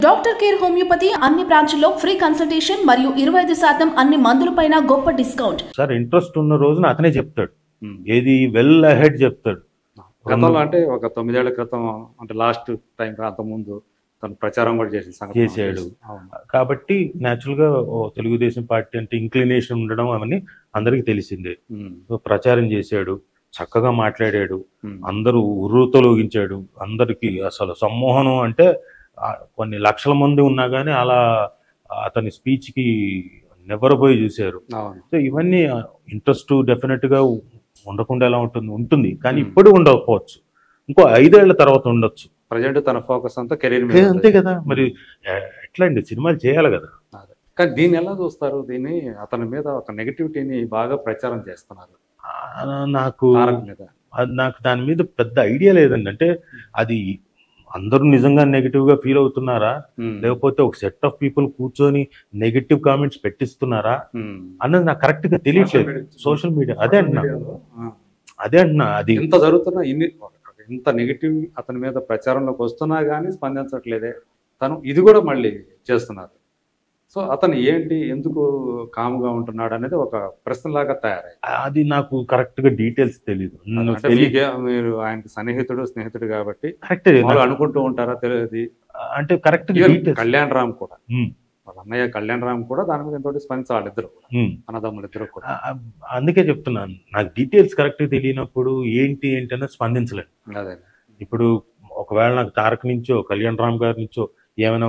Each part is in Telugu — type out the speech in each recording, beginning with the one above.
డాక్టర్ కేర్ హోమియోపతి అన్ని బ్రాంచ్ల్లో ఫ్రీ కన్సల్టేషన్ మరియు ఇరవై ఐదు శాతం అన్ని మందులపైన గొప్ప డిస్కౌంట్ సార్ ఇంట్రెస్ట్ ఉన్న రోజున అతనే చెప్తాడు ఉమ్. ఏది వెల్ అహెడ్ చెప్తాడు గతంలో అంటే ఒక తొమ్మిదేళ్ల క్రితం అంటే లాస్ట్ టైం అంత ముందు తను ప్రచారం కూడా చేసిన సంగతి మనకు చేశాడు. తెలుసు. అవును. కాబట్టి natural గా ఓ తెలుగుదేశం పార్టీ అంటే ఇంక్లినేషన్ ఉండడం అవన్నీ అందరికీ తెలిసిందే ఉమ్. సో ప్రచారం చేశాడు చక్కగా మాట్లాడాడు ఉమ్. అందరూ ఉర్రూతలోగించాడు అందరికి అసలు సమ్మోహనం అంటే ఆ, కొన్ని లక్షల మంది ఉన్నా కానీ అలా అతని స్పీచ్కి నివ్వరపోయి చూశారు అవును సో ఇవన్నీ ఇంట్రెస్ట్ డెఫినెట్గా ఉండకుండా ఎలా ఉంటుంది ఉంటుంది కానీ Hmm. ఇప్పుడు ఉండకపోవచ్చు ఇంకో ఐదేళ్ల తర్వాత ఉండొచ్చు ప్రజెంట్ తన ఫోకస్ అంతా కెరీర్ ఏ, మీద అంతే ఉంది. కదా మరి ఎ, ఎట్లా అండి సినిమాలు చేయాలి కదా అదే. కానీ దీన్ని ఎలా చూస్తారు దీన్ని అతని మీద ఒక నెగటివిటీని బాగా ప్రచారం చేస్తున్నారు ఆ, నాకు తారక్ మీద అది నాకు దాని మీద పెద్ద ఐడియా లేదండి అంటే అది అందరూ నిజంగా నెగిటివ్ గా ఫీల్ అవుతున్నారా ఉమ్. లేకపోతే ఒక సెట్ ఆఫ్ పీపుల్ కూర్చొని నెగిటివ్ కామెంట్స్ పెట్టిస్తున్నారా ఉమ్. అన్నది నాకు కరెక్ట్ గా తెలియట్లేదు సోషల్ మీడియా అదే అంటున్నా ఆ. అదే అంటున్నా అది ఇంత జరుగుతున్నా ఇన్ని ఇంత నెగిటివ్ అతని మీద ప్రచారంలోకి వస్తున్నా కానీ స్పందించట్లేదే తను ఇది కూడా మళ్ళీ చేస్తున్నారు సో అతను ఏంటి ఎందుకు కామ్గా ఉంటున్నాడు అనేది ఒక ప్రశ్నలాగా తయారై అది నాకు కరెక్ట్ గా డీటెయిల్స్ తెలియదు అంటే మీకే మీరు ఆయనకి సన్నిహితుడు స్నేహితుడు కాబట్టి కరెక్ట్ వాళ్ళు అనుకుంటూ ఉంటారా తెలియదు అంటే కరెక్ట్ గా ఈవెన్ డీటెయిల్స్ కళ్యాణ్ రామ్ కూడా వాళ్ళ అన్నయ్య కళ్యాణ్ రామ్ కూడా దాని మీద ఎంతో స్పందించాలి ఇద్దరు అన్నదమ్ములు ఇద్దరు కూడా అందుకే చెప్తున్నాను నాకు డీటెయిల్స్ కరెక్ట్ తెలియనప్పుడు ఏంటి ఏంటి అనేది స్పందించలేదు అదే ఇప్పుడు ఒకవేళ నాకు తారక్ నుంచో కళ్యాణ్ రామ్ గారి నుంచో ఏమైనా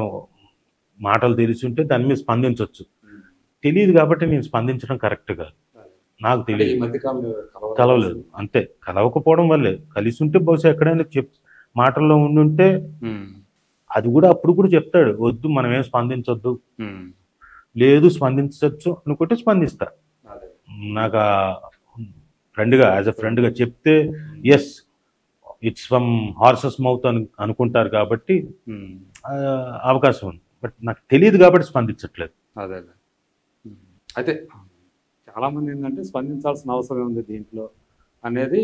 మాటలు తెలిసి దాని మీద స్పందించవచ్చు తెలియదు కాబట్టి నేను స్పందించడం కరెక్ట్ కాదు నాకు అంటే ఈ తెలియదు మధ్య కాలంలో కలవలేదు. కలవలేదు అంతే కలవకపోవడం వల్లే కలిసి ఉంటే బహుశా ఎక్కడైనా చెప్ మాటల్లో ఉండుంటే ఉమ్. అది కూడా అప్పుడు కూడా చెప్తాడు వద్దు మనం ఏం స్పందించొద్దు ఉమ్. లేదు స్పందించవచ్చు అనుకుంటే స్పందిస్తా అదే. నాకు ఫ్రెండ్గా యాజ్ అ ఫ్రెండ్గా చెప్తే yes it's from horse's mouth అని అనుకుంటారు కాబట్టి ఉమ్. ఆ, అవకాశం ఉంది బట్ నాకు తెలియదు కాబట్టి స్పందించట్లేదు అదే అదే ఉమ్. అయితే చాలా మంది ఏంటంటే స్పందించాల్సిన అవసరం ఉంది దీంట్లో అనేది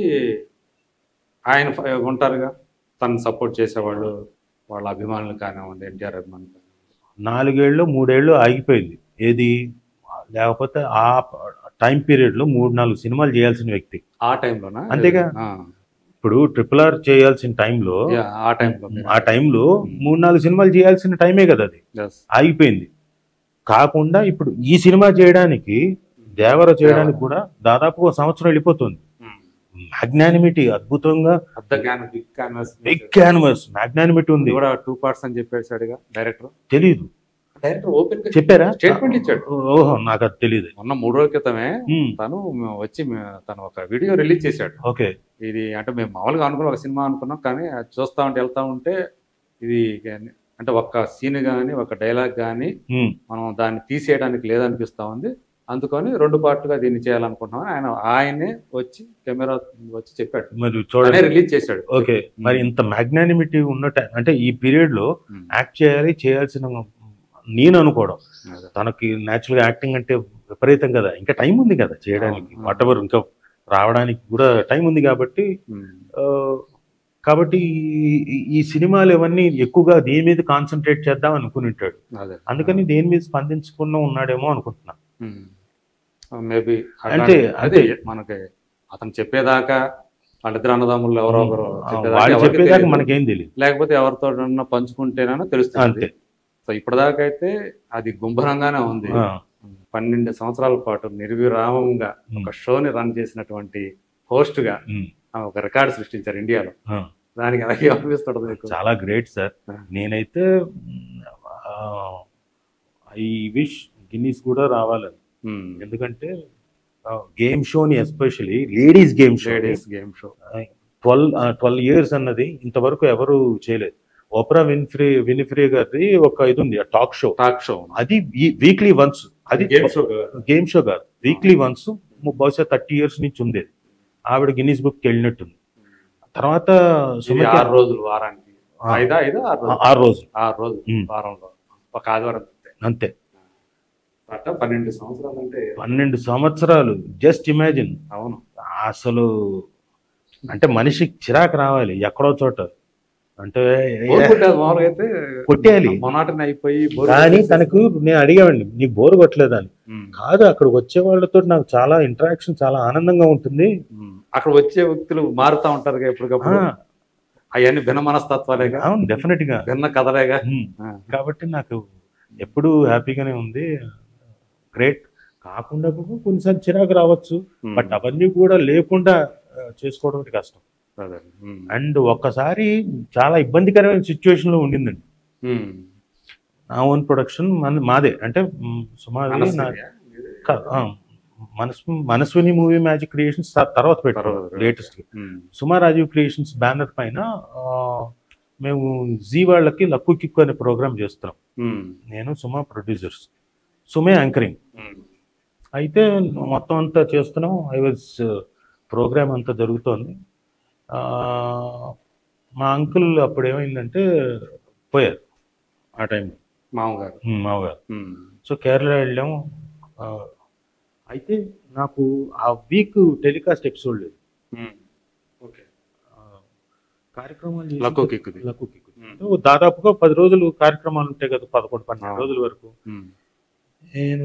ఆయన ఫ- ఉంటారుగా తను సపోర్ట్ చేసేవాళ్ళు వాళ్ళ అభిమానులు కానివ్వండి ఎన్టీఆర్ అభిమానులు కానివ్వండి నాలుగేళ్ళు మూడేళ్ళు ఆగిపోయింది ఏది లేకపోతే ఆ టైం పీరియడ్లో మూడు నాలుగు సినిమాలు చేయాల్సిన వ్యక్తి ఆ టైంలోనా అంతేగా. ఆ. ఇప్పుడు ట్రిపుల్ ఆర్ చేయాల్సిన టైంలో యా, ఆ టైంలో ఆ టైంలో మూడు నాలుగు సినిమాలు చేయాల్సిన టైమే కదా అది Yes. ఆగిపోయింది కాకుండా ఇప్పుడు ఈ సినిమా చేయడానికి దేవర చేయడానికి కూడా దాదాపు ఒక సంవత్సరం వెళ్ళిపోతుంది ఉమ్. మ్యాగ్నానిమిటీ అద్భుతంగా పెద్ద జ్ఞానం big canvas big canvas magnanimity ఉంది కూడా టూ పార్ట్స్ అని చెప్పేశాడుగా డైరెక్టర్ తెలియదు డైరెక్టర్ ఓపెన్ గా చెప్పారా స్టేట్మెంట్ ఇచ్చాడు ఓహో నాకు అది తెలియదు మొన్న మూడు రోజుల క్రితమే తను వచ్చి మే- తను ఒక వీడియో రిలీజ్ చేశాడు ఓకే ఇది అంటే మేము మామూలుగా అనుకున్న ఒక సినిమా అనుకున్నాం కానీ అది చూస్తా ఉంటే వెళ్తా ఉంటే ఇది అంటే ఒక సీన్ కానీ ఒక డైలాగ్ కానీ మనం దాన్ని తీసేయడానికి లేదనిపిస్తా ఉంది అందుకని రెండు పార్ట్లుగా దీన్ని చేయాలనుకుంటున్నాం ఆయన ఆయనే వచ్చి కెమెరా వచ్చి చెప్పాడు మరి అనే చూడండి రిలీజ్ చేశాడు ఓకే మరి ఇంత మ్యాగ్నానిమిటీ ఉన్న టై- అంటే ఈ పీరియడ్ లో ఉమ్. యాక్ట్ చేయాలి చేయాల్సిన నేను అనుకోవడం అదే. తనకి న్యాచురల్ గా యాక్టింగ్ అంటే విపరీతం కదా ఇంకా టైం ఉంది కదా చేయడానికి అవును. వాట్ ఎవర్ ఇంకా రావడానికి కూడా టైం ఉంది కాబట్టి ఉమ్. ఆ, కాబట్టి ఈ- ఈ- ఈ సినిమాలు ఇవన్నీ ఎక్కువగా దేని మీద కాన్సన్ట్రేట్ చేద్దాం అనుకుని ఉంటాడు అదే అందుకని దేని మీద స్పందించకుండా ఉన్నాడేమో అనుకుంటున్నా మేబీ అంటే అదే అంటే మనకి అతను చెప్పేదాకా వాళ్ళిద్దరు అన్నదమ్ములు ఎవరో ఒకరు ఆ, చెప్పేదాకా వాళ్ళు ఎవరికీ చెప్పేదాకా తెలీదు. మనకేం తెలియదు లేకపోతే ఎవరితో పంచుకుంటేనైనా తెలుస్తుంది అంతే సో ఇప్పటిదాకా అయితే అది గుంభరంగానే ఉంది ఆ, పన్నెండు సంవత్సరాల పాటు నిర్విరామంగా ఉమ్, ఒక షోని రన్ చేసినటువంటి హోస్ట్ గా ఉమ్, ఆమె ఒక రికార్డు సృష్టించారు ఇండియాలో ఆ. దానికి అలాగే అనిపిస్తుంది మీకు చాలా గ్రేట్ సార్ ఆ. నేనైతే ఐ విష్ గిన్నీస్ కూడా రావాలని ఉమ్. ఎందుకంటే గేమ్ షోని especially ladies game show ladies game show twelve twelve years అన్నది ఇంతవరకు ఎవరు చేయలేదు ఓపరా విన్ఫ్రీ వినిఫ్రీ గారిది ఒక ఇది ఉంది టాక్ షో టాక్ షో అది వీక్లీ వన్స్ అది గేమ్ షో గేమ్ షో కాదు వీక్లీ వన్స్ బహుశా థర్టీ ఇయర్స్ నుంచి ఉండేది ఆవిడ గిన్నీస్ బుక్ వెళ్ళినట్టుంది తర్వాత ఇది సుమతి ఆరు రోజులు వారానికి ఆ, ఐదా ఐదా ఆరు రోజులు ఆరు రోజులు ఆరు రోజులు ఉమ్. వారంలో ఒక ఆదివారం తప్పితే. అంతే అట్లా పన్నెండు సంవత్సరాలు అంటే పన్నెండు సంవత్సరాలు జస్ట్ ఇమాజిన్ అవును అసలు అంటే మనిషికి చిరాకు రావాలి ఎక్కడో చోట అంటే బోర్ కొట్టేది మామూలుగా అయితే కొట్టేయాలి. మొనాటని అయిపోయి బోర్ కానీ కొట్టేసేసి- తనకు నేను అడిగామండి నీకు బోర్ కొట్టలేదని ఉమ్, కాదు అక్కడికి వచ్చే వాళ్ళతో నాకు చాలా ఇంటరాక్షన్ చాలా ఆనందంగా ఉంటుంది ఉమ్. అక్కడ వచ్చే వ్యక్తులు మారుతా ఉంటారు ఆ, ఎప్పటికప్పుడు అవన్నీ భిన్న మనస్తత్వాలేగా అవును డెఫినెట్ గా భిన్న కథలేగా ఉమ్. ఆ, కాబట్టి నాకు ఎప్పుడూ హ్యాపీగానే ఉంది గ్రేట్ కాకుండా కూడా కొన్నిసార్లు చిరాకు రావచ్చు ఉమ్, బట్ అవన్నీ కూడా లేకుండా ఆ, చేసుకోవడం అంటే కష్టం అదే, ఉమ్, అండ్ ఒక్కసారి చాలా ఇబ్బందికరమైన సిచ్యువేషన్ లో ఉండిందండి ఉమ్. నా ఓన్ ప్రొడక్షన్ మన మాదే అంటే మ్, సుమారు నా- అనసూయ? క- ఆ, మనస్ మనస్విని మూవీ మ్యాజిక్ క్రియేషన్స్ తర్వాత పెట్టారు తర్వాత, లేటెస్ట్ ఉమ్, సుమా రాజీవ్ క్రియేషన్స్ బ్యానర్ పైన ఆ, మేము జీ వాళ్ళకి లక్కు కిక్కు అనే ప్రోగ్రామ్ చేస్తున్నాం ఉమ్, నేను సుమా ప్రొడ్యూసర్స్ సుమే యాంకరింగ్ ఉమ్, అయితే మొత్తం అంతా చేస్తున్నాం ఐ వాజ్ ప్రోగ్రామ్ అంతా జరుగుతోంది ఆ, మా అంకుల్ అప్పుడు ఏమైందంటే పోయారు ఆ టైంలో మామగారు మామగారు ఉమ్, సో కేరళ వెళ్ళాము ఆ, అయితే నాకు ఆ వీక్ టెలికాస్ట్ ఎపిసోడ్ లేదు ఉమ్. ఓకే ఆ, కార్యక్రమాలు చేసి- లక్కో కిక్కుది. లక్కో కిక్కు. ఉమ్, ఓ దాదాపుగా పది రోజులు కార్యక్రమాలు ఉంటాయి కదా పదకొండు పన్నెండు ఆ. రోజుల వరకు ఉమ్, నేను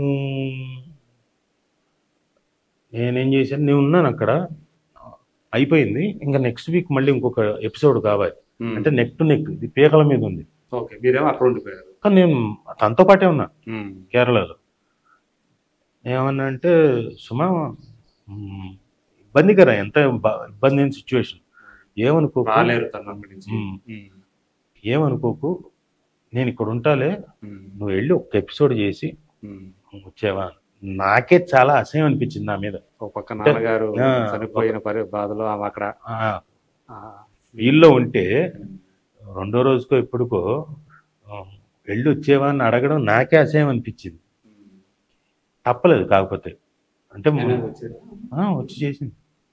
నేనేం చేశాను నేను ఉన్నాను అక్కడ అయిపోయింది ఇంకా నెక్స్ట్ వీక్ మళ్ళీ ఇంకొక ఎపిసోడ్ కావాలి ఉమ్. అంటే నెక్ టు నెక్ ఇది పీకల మీద ఉంది ఓకే మీరేమో అక్కడ ఉండిపోయారు కానీ నేను తనతో పాటే ఉన్నా ఉమ్, కేరళలో ఏమన్నా అంటే సుమా మ్, ఇబ్బందికర ఎంత బ- ఇబ్బంది అయిన సిచ్యువేషన్ ఏమనుకోకు రాలేరు తన అక్కడి నుంచి ఉమ్. ఉమ్, ఏమనుకోకు నేను ఇక్కడ ఉంటాలే ఉమ్, నువ్వు వెళ్ళి ఒక ఎపిసోడ్ చేసి ఉమ్. వచ్చావా నాకే చాలా అసహ్యం అనిపించింది నా మీద ఒక పక్క నాన్నగారు ఆ, చనిపోయిన పరి బాధలో ఆమె అక్కడ ఆ, ఆ, వీళ్ళలో ఉంటే రెండో రోజుకో ఎప్పుడుకో ఆ, వెళ్ళి వచ్చేవా అని అడగడం నాకే అసహ్యం అనిపించింది ఉమ్. తప్పలేదు కాకపోతే అంటే నేనే వచ్చేదా? ఆ, వచ్చి చేసింది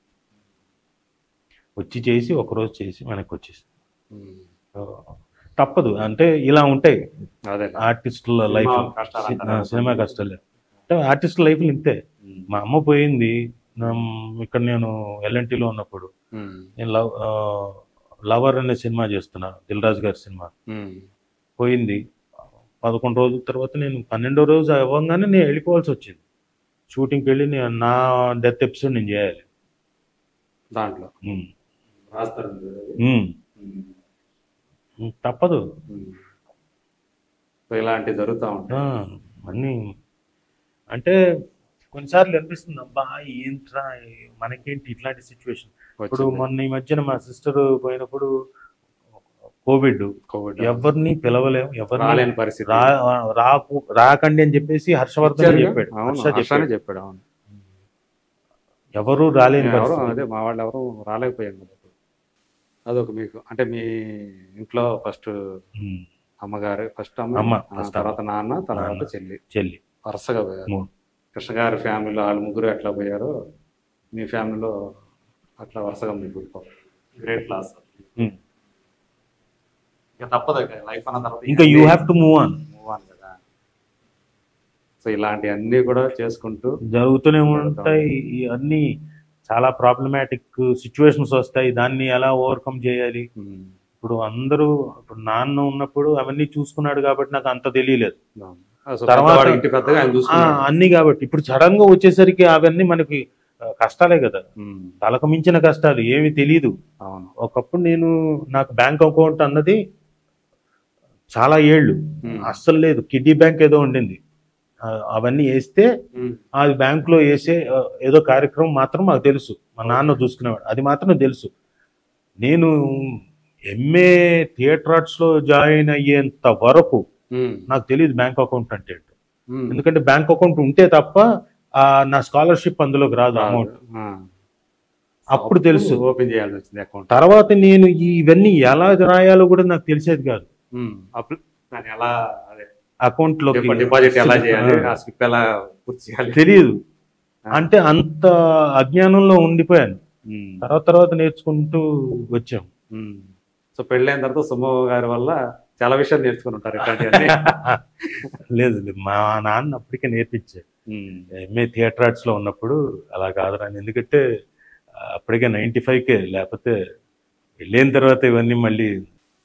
వచ్చి చేసి ఒకరోజు చేసి వెనక్కి వచ్చేసింది ఉమ్, ఆ, తప్పదు అంటే ఇలా ఉంటాయి అదే ఆర్టిస్టుల లైఫ్ సినిమా కష్టాలు అంటారు. సినిమా కష్టాలు అంటే ఆర్టిస్టుల లైఫ్ ఇంతే ఉమ్, మా అమ్మ పోయింది నా- ఇక్కడ నేను ఎల్ఎన్టీలో ఉన్నప్పుడు ఉమ్, నేను లవ్ ఆ, లవర్ అనే సినిమా చేస్తున్నా దిల్ రాజు గారి సినిమా ఉమ్, పోయింది పదకొండు రోజుల తర్వాత నేను పన్నెండో రోజు అవ్వగానే నేను వెళ్ళిపోవాల్సి వచ్చింది షూటింగ్కి వెళ్ళి నేను నా డెత్ ఎపిసోడ్ నేను చేయాలి దాంట్లో ఉమ్. రాస్తారు ఉమ్. ఉమ్, తప్పదు ఇలాంటివి జరుగుతూ ఉంటాయి ఆ, అన్నీ అంటే కొన్నిసార్లు అనిపిస్తుంది అబ్బా ఏంట్రా మనకేంటి ఇట్లాంటి సిచ్యువేషన్ ఇప్పుడు వచ్చింది. మొన్న ఈ మధ్యన మా సిస్టర్ పోయినప్పుడు కోవిడ్ కోవిడ్ ఎవరిని పిలవలేము ఎవరిని రాలేని పరిస్థితి రా రాకు రాకండి అని చెప్పేసి హర్షవర్ధన్ ఇచ్చారుగా? చెప్పాడు అవును హర్ష హర్షనే చెప్పాడు చెప్పాడు అవును ఎవరు రాలేని ఎవరు పరిస్థితి అదే మా వాళ్ళు ఎవరు రాలేకపోయాం కదా ఇప్పుడు. అదొక మీకు అంటే మీ ఇంట్లో ఫస్ట్ ఉమ్, అమ్మగారు ఫస్ట్ అమ్మ అమ్మ, ఆ, first తర్వాత నాన్న తర్వాత నాన్న. చెల్లి చెల్లి వరుసగా పోయారు మూడు. కృష్ణ గారి ఫ్యామిలీలో వాళ్ళు ముగ్గురు ఎట్లా పోయారో మీ ఫ్యామిలీలో అట్లా వరుసగా మీకు గ్రేట్ లాస్ ఉమ్. ఇక తప్పదు లైఫ్ అన్న తర్వాత ఇంకా you have to move on move on కదా సో ఇలాంటివన్నీ కూడా చేసుకుంటూ జరుగుతూనే ఉంటాయి ఇవన్నీ చాలా ప్రాబ్లమాటిక్ సిచ్యువేషన్స్ వస్తాయి దాన్ని ఎలా ఓవర్కమ్ చేయాలి ఉమ్, ఇప్పుడు అందరూ ఇప్పుడు నాన్న ఉన్నప్పుడు అవన్నీ చూసుకున్నాడు కాబట్టి నాకు అంత తెలియలేదు అవును. సో తర్వాత- పెద్దవాడు ఇంటి పెద్దగా ఆయన ఆ, చూసుకున్నాడు అన్ని కాబట్టి ఇప్పుడు సడన్ గా వచ్చేసరికి అవన్నీ మనకి ఆ, కష్టాలే కదా ఉమ్, తలకు మించిన కష్టాలు ఏమి తెలియదు అవును ఒకప్పుడు నేను నాకు బ్యాంక్ అకౌంట్ అన్నది చాలా ఏళ్ళు ఉమ్, అస్సలు లేదు కిడ్నీ బ్యాంక్ ఏదో ఉండింది ఆ, అవన్నీ వేస్తే ఉమ్, అది బ్యాంకులో వేసే ఆ, ఏదో కార్యక్రమం మాత్రం మాకు తెలుసు మా నాన్న చూసుకునేవాడు అది మాత్రం తెలుసు నేను ఎంఏ థియేటర్ ఆర్ట్స్ లో జాయిన్ అయ్యేంత వరకు ఉమ్, నాకు తెలియదు బ్యాంక్ అకౌంట్ అంటే ఏంటో. ఉమ్. ఎందుకంటే బ్యాంక్ అకౌంట్ ఉంటే తప్ప ఆ, నా స్కాలర్షిప్ అందులోకి రాదు అమౌంట్ ఆ. అప్పుడు తెలుసు ఓపెన్ చేయాల్సి వచ్చింది అకౌంట్ తర్వాత నేను ఈ- ఇవన్నీ ఎలా రాయాలో కూడా నాకు తెలిసేది కాదు అప్పుడు దాన్ని ఎలా అదే అకౌంట్ లో డిపాజిట్ ఎలా చేయాలి ఆ స్లిప్ ఎలా పూర్తి చేయాలి తెలియదు అంటే అంత అజ్ఞానంలో ఉండిపోయాను ఉమ్, తర్వాత తర్వాత నేర్చుకుంటూ వచ్చాం ఉమ్. సో పెళ్ళైన తర్వాత సుమో గారి వల్ల చాలా విషయాలు నేర్చుకుని ఉంటారు ఇట్లాంటివన్నీ లేదు లేదు. మా నాన్న అప్పటికే నేర్పించాడు ఉమ్, ఎంఏ థియేటర్ ఆర్ట్స్ లో ఉన్నప్పుడు అలా కాదురా అని. ఎందుకంటే అప్పటికే నైంటీ కే లేకపోతే వెళ్ళిన తర్వాత ఇవన్నీ మళ్ళీ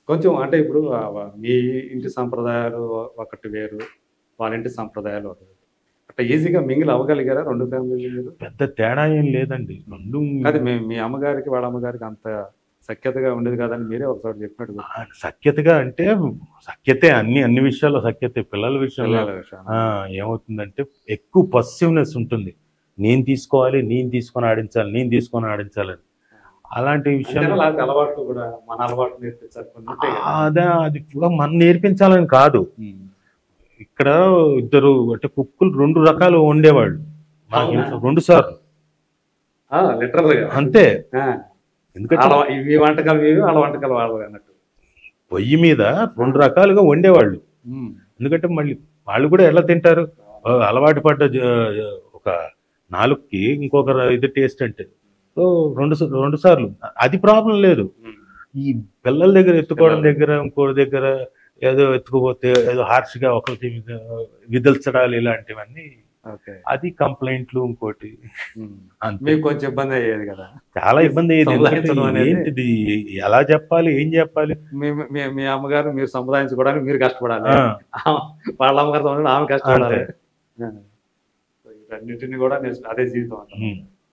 కొంచెం అంటే ఇప్పుడు ఆ వ- మీ ఇంటి సంప్రదాయాలు ఒకటి వేరు వాళ్ళ ఇంటి సంప్రదాయాలు ఒకటి వేరు. అట్లా ఈజీగా మింగిల్ అవ్వగలిగారా రెండు ఫ్యామిలీలు మీరు పెద్ద తేడా ఏం లేదండి రెండు కాదు మీ మీ అమ్మగారికి వాళ్ళ అమ్మగారికి అంత సఖ్యతగా ఉండేది కాదని మీరే ఒకసారి చెప్పినట్టు గుర్తు. ఆ, సఖ్యతగా అంటే సఖ్యతే అన్ని అన్ని విషయాల్లో సఖ్యతే పిల్లల విషయంలో పిల్లల విషయం. ఆ, ఏమవుతుందంటే ఎక్కువ పసివ్నెస్ ఉంటుంది నేను తీసుకోవాలి నేను తీసుకొని ఆడించాలి నేను తీసుకొని ఆడించాలని అలాంటి అంతేనా విషయాలు లేకపోతే అలవాట్లు కూడా మన అలవాటు నేర్పించాలి కొన్ని ఉంటాయి కదా. అదే అది కూడా మనం నేర్పించాలని కాదు ఇక్కడ ఇద్దరు అంటే కుక్కులు రెండు రకాలు వండేవాళ్ళు మా అవునా? ఇంట్లో రెండు సార్లు ఆ, literal గా అంతే ఆ, ఎందుకంటే వాళ్ళ ఇవి వంటకాలు ఇవి వాళ్ళ వంటకాలు వాళ్ళవి అన్నట్టు పొయ్యి మీద రెండు రకాలుగా వండేవాళ్ళు ఎందుకంటే మళ్ళీ వాళ్ళు కూడా ఎలా తింటారు ఓ అలవాటు పడ్డ జ- ఒక నాలుగుకి ఇంకొక ర- ఇది టేస్ట్ అంటే సో రెండు స- రెండు సార్లు అది ప్రాబ్లం లేదు ఈ పిల్లల దగ్గర ఎత్తుకోవడం పిల్లలు. దగ్గర ఇంకోటి దగ్గర ఏదో ఎత్తుకుపోతే ఏదో హార్ష్గా ఒకరికి విదల్చడాలు ఇలాంటివన్నీ ఓకే అది కంప్లైంట్లు ఇంకోటి అంతే మీకు కొంచెం ఇబ్బంది అయ్యేది కదా చాలా ఇబ్బంది అయ్యేది ఎందుకంటే సంపాదించడం అనేది- ఏంటిది ఎలా చెప్పాలి ఏం చెప్పాలి మీ మీ మీ అమ్మగారు మీరు సంపాదించుకోవడానికి మీరు కష్టపడాలి ఆ, వాళ్ళ అమ్మగారు సంపాదించడానికి ఆమె కష్టపడాలి అంతే. ఆ. సో వీటన్నిటిని కూడా నేను అదే జీవితం అంటాను ఉమ్.